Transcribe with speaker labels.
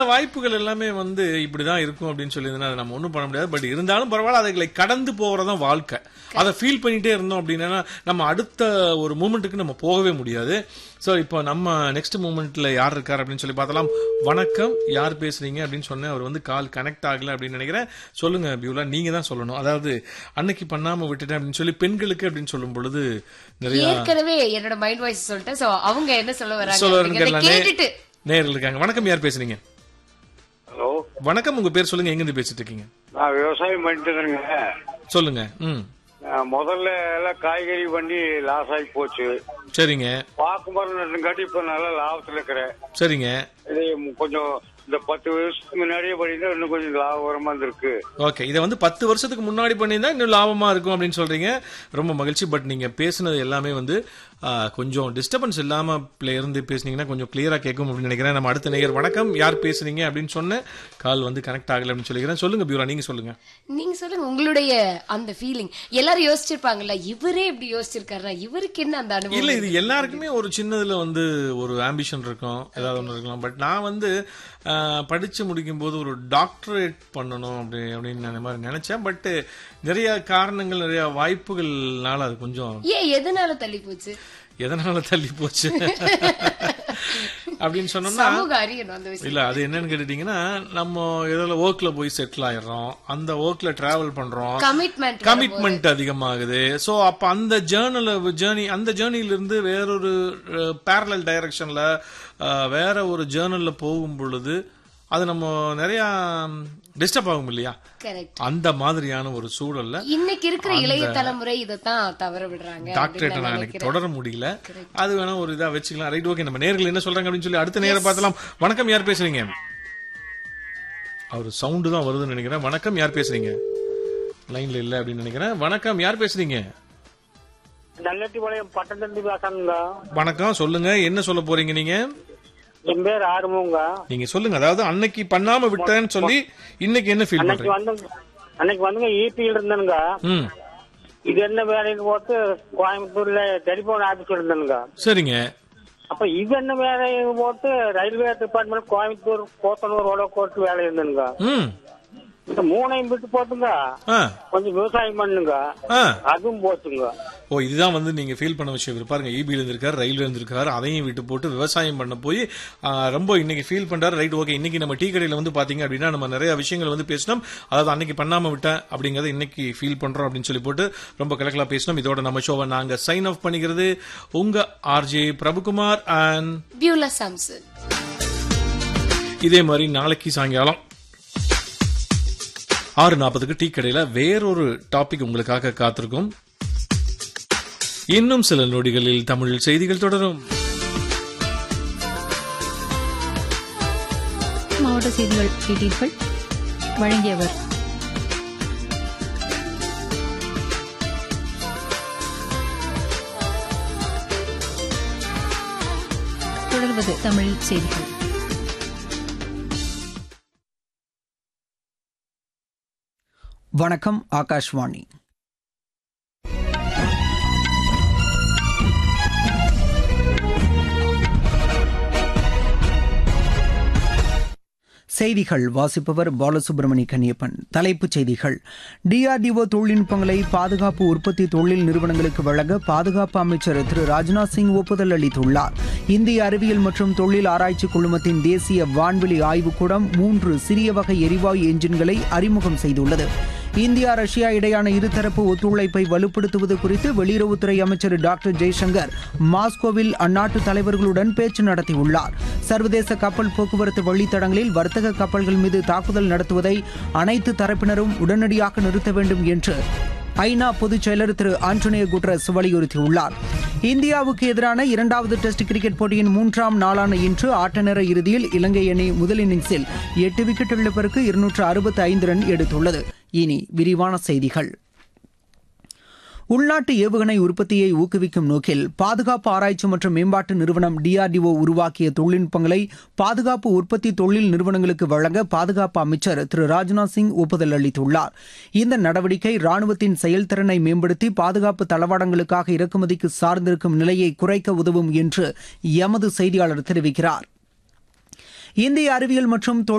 Speaker 1: வாய்ப்புகள் எல்லாமே வந்து இப்படிதான் இருக்கும் அப்படின்னு சொல்லி அதை நம்ம ஒண்ணும் பண்ண முடியாது பட் இருந்தாலும் பரவாயில்ல அதுகளை கடந்து போறதுதான் வாழ்க்கை அதை ஃபீல் பண்ணிட்டே இருந்தோம் அப்படின்னா நம்ம அடுத்த ஒரு மூமெண்ட்டுக்கு நம்ம போகவே முடியாது சோ இப்போ நம்ம நெக்ஸ்ட் மூமெண்ட்ல யார் இருக்கார் அப்படின்னு சொல்லி பார்த்தலாம் வணக்கம் யார் பேசுறீங்க அப்படின்னு சொன்னேன் அவர் வந்து கால் கனெக்ட் ஆகல அப்படின்னு நினைக்கிறேன் சொல்லுங்க பியூலா நீங்க தான் சொல்லணும் அதாவது அன்னைக்கு பண்ணாம விட்டுட்டேன் அப்படின்னு சொல்லி பெண்களுக்கு அப்படின்னு சொல்லும் பொழுது நிறைய
Speaker 2: ஏற்கனவே என்னோட மைண்ட் வாய்ஸ் சொல்லிட்டேன் சோ அவங்க என்ன சொல்ல வராங்க
Speaker 1: சொல்ல
Speaker 2: அப்படிங்கறத கேட்டுட்டு
Speaker 1: நேரில் இருக்காங்க வணக்கம் யார் பேசுறீங்க
Speaker 3: ஹலோ
Speaker 1: வணக்கம் உங்க பேர் சொல்லுங்க எங்க இருந்து பேசிட்டு இருக்கீங்க
Speaker 3: நான் விவசாயம் பண்ணிட்டு இருக்கேங்க
Speaker 1: சொல்லுங்க ம்
Speaker 3: நான் முதல்ல எல்லாம் காய்கறி பண்ணி லாஸ் ஆகி போச்சு
Speaker 1: சரிங்க
Speaker 3: பாக்கு மரம் நட்டுங்காட்டி இப்ப நல்ல லாபத்துல இருக்கிறேன்
Speaker 1: சரிங்க
Speaker 3: இது கொஞ்சம் இந்த பத்து வருஷத்துக்கு முன்னாடியே பண்ணியிருந்தா இன்னும் கொஞ்சம் லாபகரமா இருந்திருக்கு
Speaker 1: ஓகே இதை வந்து பத்து வருஷத்துக்கு முன்னாடி பண்ணியிருந்தா இன்னும் லாபமா இருக்கும் அப்படின்னு சொல்றீங்க ரொம்ப மகிழ்ச்சி பட் நீங்க பேசுனது எல்லாமே வந்து ஆ, கொஞ்சம் டிஸ்டர்பன்ஸ் இல்லாம play இருந்து பேசுனீங்கன்னா கொஞ்சம் கிளியரா கேட்கும் அப்படின்னு நினைக்கிறேன் நம்ம அடுத்த நேயர் வணக்கம் யார் பேசுறீங்க அப்படின்னு சொன்னேன் கால் வந்து கனெக்ட் ஆகல அப்படின்னு சொல்லிக்கிறேன் சொல்லுங்க பியூரா நீங்க சொல்லுங்க
Speaker 2: நீங்க சொல்லுங்க உங்களுடைய அந்த ஃபீலிங் எல்லாரும் யோசிச்சிருப்பாங்கல்ல இவரே இப்படி யோசிச்சிருக்காருன்னா இவருக்கு என்ன அந்த அனுபவம்
Speaker 1: இல்ல இது எல்லாருக்குமே ஒரு சின்னதுல வந்து ஒரு ஆம்பிஷன் இருக்கும் ஏதாவது ஒன்று இருக்கலாம் பட் நான் வந்து ஆஹ், படிச்சு முடிக்கும் போது ஒரு டாக்டரேட் பண்ணணும் அப்படி அப்படின்னு நான் இந்த மாதிரி நினைச்சேன் பட் நிறைய காரணங்கள் நிறைய வாய்ப்புகள்னால அது கொஞ்சம்
Speaker 2: ஏன் எதனால தள்ளி போச்சு
Speaker 1: எதனால தள்ளி போச்சு அப்படின்னு சொன்னோம்னா
Speaker 2: சமூக அறியணும் அந்த விஷயம்
Speaker 1: இல்ல அது என்னன்னு கேட்டுட்டீங்கன்னா நம்ம ஏதாவது ஒர்க்ல போய் செட்டில் ஆயிடுறோம் அந்த ஒர்க்ல டிராவல் பண்றோம்
Speaker 2: கமிட்மெண்ட்
Speaker 1: கமிட்மெண்ட் அதிகமாகுது சோ அப்ப அந்த ஜேர்னல ஜேர்னி அந்த ஜேர்னில இருந்து வேறொரு பேரலல் டைரக்ஷன்ல வேற ஒரு ஜேர்னல்ல போகும் பொழுது அது நம்ம நிறைய டிஸ்டர்ப் ஆகும் இல்லையா
Speaker 2: கரெக்ட்
Speaker 1: அந்த மாதிரியான ஒரு சூழல்ல
Speaker 2: இன்னைக்கு இருக்கிற இளைய தலைமுறை இதைத்தான் தவற விடுறாங்க
Speaker 1: டாக்டரேட்
Speaker 2: அப்படின்னு
Speaker 1: நான்
Speaker 2: நான்
Speaker 1: எனக்கு
Speaker 2: நினைக்கிறேன்.
Speaker 1: தொடர முடியல அது வேணா ஒரு இதா வச்சுக்கலாம் ரைட் ஓகே நம்ம நேர்கள் என்ன சொல்றாங்க அப்படின்னு சொல்லி அடுத்த நேரம் பார்த்தலாம் வணக்கம் யார் பேசுறீங்க அவர் சவுண்டு தான் வருதுன்னு நினைக்கிறேன் வணக்கம் யார் பேசுறீங்க லைன்ல இல்ல அப்படின்னு நினைக்கிறேன் வணக்கம் யார் பேசுறீங்க
Speaker 4: நல்லட்டிபாளையம் பட்டத்தண்டி பேசணுங்க
Speaker 1: வணக்கம் சொல்லுங்க என்ன சொல்ல போறீங்க நீங்க
Speaker 4: என் பேர் ஆறுமுங்க
Speaker 1: நீங்க சொல்லுங்க அதாவது அன்னைக்கு பண்ணாம விட்டேன்னு சொல்லி இன்னைக்கு என்ன ஃபீல்
Speaker 4: அன்னைக்கு
Speaker 1: பண்றீங்க
Speaker 4: வந்து அன்னைக்கு வந்துங்க ஈபியில் இருந்தேனுங்க
Speaker 1: ம்
Speaker 4: இது என்ன வேலைன்னு போட்டு கோயம்புத்தூர்ல டெலிபோன் ஆபீஸ் இருந்தேனுங்க
Speaker 1: சரிங்க
Speaker 4: அப்ப இது என்ன வேலைன்னு போட்டு ரயில்வே டிபார்ட்மெண்ட் கோயம்புத்தூர் போத்தனூர் ரோட கோர்ட் வேலை இருந்தேனுங்க
Speaker 1: ம்
Speaker 4: இந்த மூணையும் விட்டு போட்டுங்க
Speaker 1: ஆ
Speaker 4: கொஞ்சம் விவசாயம் பண்ணுங்க
Speaker 1: ஆ
Speaker 4: அதுவும் போச்சுங்க
Speaker 1: ஓ இதுதான் வந்து நீங்க ஃபீல் பண்ண விஷயம் இவர் பாருங்க இபில இருந்திருக்காரு ரயில்ல இருந்திருக்காரு அதையும் விட்டு போட்டு விவசாயம் பண்ண போய் ஆ, ரொம்ப இன்னைக்கு ஃபீல் பண்றாரு ரைட் ஓகே இன்னைக்கு நம்ம டீ கடையில வந்து பாத்தீங்க அப்படின்னா நம்ம நிறைய விஷயங்கள் வந்து பேசினோம் அதாவது அன்னைக்கு பண்ணாம விட்டேன் அப்படிங்கறத இன்னைக்கு ஃபீல் பண்றோம் அப்படின்னு சொல்லி போட்டு ரொம்ப கலக்கலா பேசினோம் இதோட நம்ம ஷோவை நாங்க சைன் ஆஃப் பண்ணிக்கிறது உங்க RJ Prabhukumar and
Speaker 2: Beulah Samson
Speaker 1: இதே மாதிரி நாளைக்கு சாயங்காலம் ஆறு நாற்பதுக்கு டீ கடையில வேறொரு டாபிக் உங்களுக்காக காத்திருக்கும் இன்னும் சில நொடிகளில் தமிழ் செய்திகள் தொடரும்
Speaker 5: மாவட்ட செய்திகள் கேட்டீர்கள் வழங்கியவர் தொடர்வது தமிழ் செய்திகள்
Speaker 6: வணக்கம் ஆகாஷ்வாணி செய்திகள் வாசிப்பவர் பாலசுப்ரமணி கன்னியப்பன் தலைப்புச் செய்திகள் டிஆர்டிஓ தொழில்நுட்பங்களை பாதுகாப்பு உற்பத்தி தொழில் நிறுவனங்களுக்கு வழங்க பாதுகாப்பு அமைச்சர் திரு ராஜ்நாத் சிங் ஒப்புதல் அளித்துள்ளார் இந்திய அறிவியல் மற்றும் தொழில் ஆராய்ச்சி குழுமத்தின் தேசிய வான்வெளி ஆய்வுக்கூடம் மூன்று சிறிய வகை எரிவாயு என்ஜின்களை அறிமுகம் செய்துள்ளது இந்தியா ரஷ்யா இடையான இருதரப்பு ஒத்துழைப்பை வலுப்படுத்துவது குறித்து வெளியுறவுத்துறை அமைச்சர் டாக்டர் ஜெய்சங்கர் மாஸ்கோவில் அந்நாட்டு தலைவர்களுடன் பேச்சு நடத்தியுள்ளார் சர்வதேச கப்பல் போக்குவரத்து வழித்தடங்களில் வர்த்தக கப்பல்கள் மீது தாக்குதல் நடத்துவதை அனைத்து தரப்பினரும் உடனடியாக நிறுத்த வேண்டும் என்று ஐநா பொதுச் செயலர் திரு ஆண்டோனியோ குட்ரஸ் வலியுறுத்தியுள்ளார் இந்தியாவுக்கு எதிரான இரண்டாவது டெஸ்ட் கிரிக்கெட் போட்டியின் மூன்றாம் நாளான இன்று ஆட்ட நேர இறுதியில் இலங்கை அணி முதல் இன்னிங்ஸில் எட்டு விக்கெட் இழப்பிற்கு இருநூற்று அறுபத்தி ஐந்து ரன் எடுத்துள்ளது இனி விரிவான செய்திகள் உள்நாட்டு ஏவுகணை உற்பத்தியை ஊக்குவிக்கும் நோக்கில் பாதுகாப்பு ஆராய்ச்சி மற்றும் மேம்பாட்டு நிறுவனம் டிஆர்டிஓ உருவாக்கிய தொழில்நுட்பங்களை பாதுகாப்பு உற்பத்தி தொழில் நிறுவனங்களுக்கு வழங்க பாதுகாப்பு அமைச்சர் திரு ராஜ்நாத் சிங் ஒப்புதல் அளித்துள்ளார் இந்த நடவடிக்கை ராணுவத்தின் செயல்திறனை மேம்படுத்தி பாதுகாப்பு தளவாடங்களுக்காக இறக்குமதிக்கு சார்ந்திருக்கும் நிலையை குறைக்க உதவும் என்று எமது செய்தியாளர் தெரிவிக்கிறார் இந்திய அறிவியல் மற்றும் தொழில்